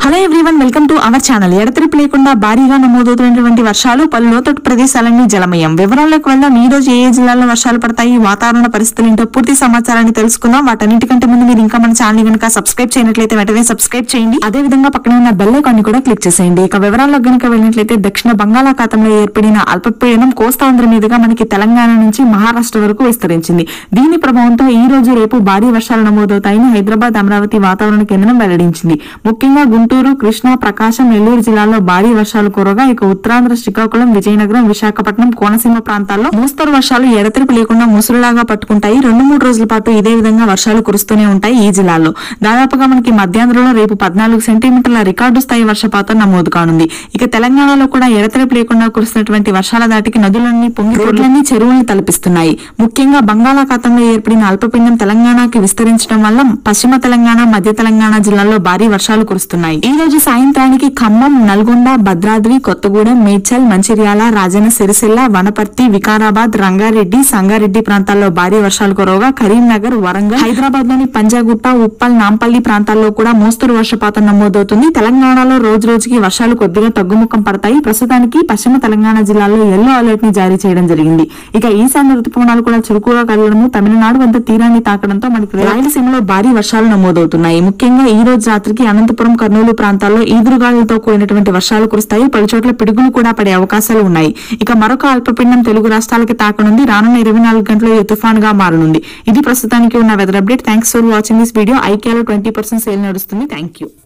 hello everyone welcome to our channel ఎడతెరిపి లేకుండా భారీగా నమోదవుతున్నటువంటి వర్షాలు పలు లోతట్టు ప్రదేశాలన్నీ జలమయం వివరాల్లోకి వెళ్దాం ఈ రోజు ఏ ఏ జిల్లాల్లో వర్షాలు పడతాయి వాతావరణ పరిస్థితులు ఏంటో పూర్తి సమాచారాన్ని తెలుసుకుందాం వాటన్నిటికంటే ముందు మీరు ఇంకా మన ఛానల్ కనుక సబ్స్క్రైబ్ చేయనట్లయితే వెంటనే సబ్స్క్రైబ్ చేయండి అదే విధంగా పక్కన ఉన్న బెల్ ఐకాన్ ని కూడా క్లిక్ చేసేయండి ఇక వివరాల్లో గనుక వెళ్ళినట్లయితే దక్షిణ బంగాళాఖాతంలో ఏర్పడిన అల్పపీడనం కోస్తాంధ్ర మీదుగా మనకి తెలంగాణ నుంచి మహారాష్ట్ర వరకు విస్తరించింది దీని ప్రభావంతో ఈ రోజు రేపు భారీ వర్షాలు నమోదవుతాయని హైదరాబాద్ అమరావతి వాతావరణ కేంద్రం వెల్లడించింది ముఖ్యంగా గుంటూరు కృష్ణా ప్రకాశం నెల్లూరు జిల్లాల్లో భారీ వర్షాలు కురవగా ఇక ఉత్తరాంధ్ర శ్రీకాకుళం విజయనగరం విశాఖపట్నం కోనసీమ ప్రాంతాల్లో మోస్తరు వర్షాలు ఎడతెరిపి లేకుండా ముసురులాగా పట్టుకుంటాయి రెండు మూడు రోజుల పాటు ఇదే విధంగా వర్షాలు కురుస్తూనే ఉంటాయి ఈ జిల్లాల్లో దాదాపుగా మనకి మధ్యాంధ్రలో రేపు పద్నాలుగు సెంటీమీటర్ల రికార్డు స్థాయి వర్షపాతం నమోదు కానుంది ఇక తెలంగాణలో కూడా ఎడతెరిపి లేకుండా కురుస్తున్నటువంటి వర్షాల దాటికి నదులన్నీ పొంగి రోడ్లన్నీ చెరువుల్ని తలపిస్తున్నాయి ముఖ్యంగా బంగాళాఖాతంలో ఏర్పడిన అల్పపీడనం తెలంగాణకి విస్తరించడం వల్ల పశ్చిమ తెలంగాణ మధ్య తెలంగాణ జిల్లాల్లో భారీ వర్షాలు కురుస్తున్నాయి ఈ రోజు సాయంత్రానికి ఖమ్మం నల్గొండ భద్రాద్రి కొత్తగూడెం మేడ్చల్ మంచిర్యాల రాజన్న సిరిసిల్ల వనపర్తి వికారాబాద్ రంగారెడ్డి సంగారెడ్డి ప్రాంతాల్లో భారీ వర్షాలు కురవగా కరీంనగర్ వరంగల్ హైదరాబాద్ లోని పంజాగుట్ట ఉప్పల్ నాంపల్లి ప్రాంతాల్లో కూడా మోస్తరు వర్షపాతం నమోదవుతుంది తెలంగాణలో రోజు రోజుకి వర్షాలు కొద్దిగా తగ్గుముఖం పడతాయి ప్రస్తుతానికి పశ్చిమ తెలంగాణ జిల్లాల్లో ఎల్లో అలర్ట్ ని జారీ చేయడం జరిగింది ఇక ఈశాన్య రుతుపవనాలు కూడా చురుకుగా కదలడము తమిళనాడు వద్ద తీరాన్ని తాకడంతో మనకి రాయలసీమలో భారీ వర్షాలు నమోదవుతున్నాయి ముఖ్యంగా ఈ రోజు రాత్రికి అనంతపురం కర్నూలు ప్రాంతాల్లో ఈదురుగాలులతో కూడినటువంటి వర్షాలు కురుస్తాయి పలు చోట్ల పిడుగులు కూడా పడే అవకాశాలు ఉన్నాయి ఇక మరొక అల్పపీడనం తెలుగు రాష్ట్రాలకి తాకనుంది రానున్న ఇరవై నాలుగు గంటల్లో ఈ తుఫాన్ గా మారనుంది ఇది ప్రస్తుతానికి ఉన్న weather update thanks for watching this video ఐకేలో ట్వంటీ పర్సెంట్ సేల్ నడుస్తుంది థ్యాంక్ యూ